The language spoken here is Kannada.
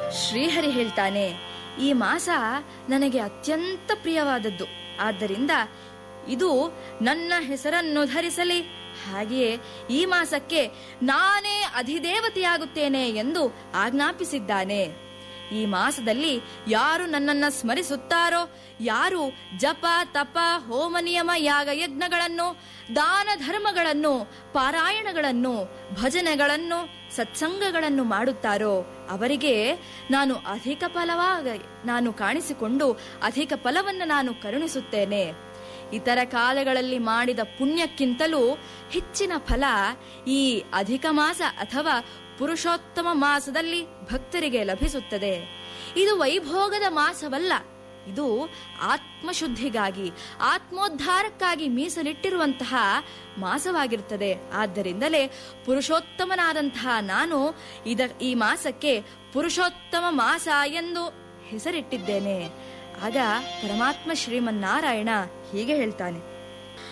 ಶ್ರೀಹರಿ ಹೇಳ್ತಾನೆ ಈ ಮಾಸ ನನಗೆ ಅತ್ಯಂತ ಪ್ರಿಯವಾದದ್ದು ಆದ್ದರಿಂದ ಇದು ನನ್ನ ಹೆಸರನ್ನು ಧರಿಸಲಿ ಹಾಗೆಯೇ ಈ ಮಾಸಕ್ಕೆ ನಾನೇ ಅಧಿದೇವತೆಯಾಗುತ್ತೇನೆ ಎಂದು ಆಜ್ಞಾಪಿಸಿದ್ದಾನೆ ಈ ಮಾಸದಲ್ಲಿ ಯಾರು ನನ್ನನ್ನ ಸ್ಮರಿಸುತ್ತಾರೋ ಯಾರು ಜಪ ತಪ ಹೋಮ ನಿಯಮ ಯಾಗ ಯಜ್ಞಗಳನ್ನು ದಾನ ಧರ್ಮಗಳನ್ನು ಪಾರಾಯಣಗಳನ್ನು ಭಜನೆಗಳನ್ನು ಸತ್ಸಂಗಗಳನ್ನು ಮಾಡುತ್ತಾರೋ ಅವರಿಗೆ ನಾನು ಅಧಿಕ ಫಲವಾಗ ನಾನು ಕಾಣಿಸಿಕೊಂಡು ಅಧಿಕ ಫಲವನ್ನು ನಾನು ಕರುಣಿಸುತ್ತೇನೆ ಇತರ ಕಾಲಗಳಲ್ಲಿ ಮಾಡಿದ ಪುಣ್ಯಕ್ಕಿಂತಲೂ ಹೆಚ್ಚಿನ ಫಲ ಈ ಅಧಿಕ ಮಾಸ ಅಥವಾ ಪುರುಷೋತ್ತಮ ಮಾಸದಲ್ಲಿ ಭಕ್ತರಿಗೆ ಲಭಿಸುತ್ತದೆ ಇದು ವೈಭೋಗದ ಮಾಸವಲ್ಲ ಇದು ಆತ್ಮಶುದ್ಧಿಗಾಗಿ ಆತ್ಮೋದ್ಧಾರಕ್ಕಾಗಿ ಮೀಸಲಿಟ್ಟಿರುವಂತಹ ಮಾಸವಾಗಿರುತ್ತದೆ ಆದ್ದರಿಂದಲೇ ಪುರುಷೋತ್ತಮನಾದಂತಹ ನಾನು ಇದ ಈ ಮಾಸಕ್ಕೆ ಪುರುಷೋತ್ತಮ ಮಾಸ ಎಂದು ಹೆಸರಿಟ್ಟಿದ್ದೇನೆ ಆಗ ಪರಮಾತ್ಮ ಶ್ರೀಮನ್ನಾರಾಯಣ ಹೀಗೆ ಹೇಳ್ತಾನೆ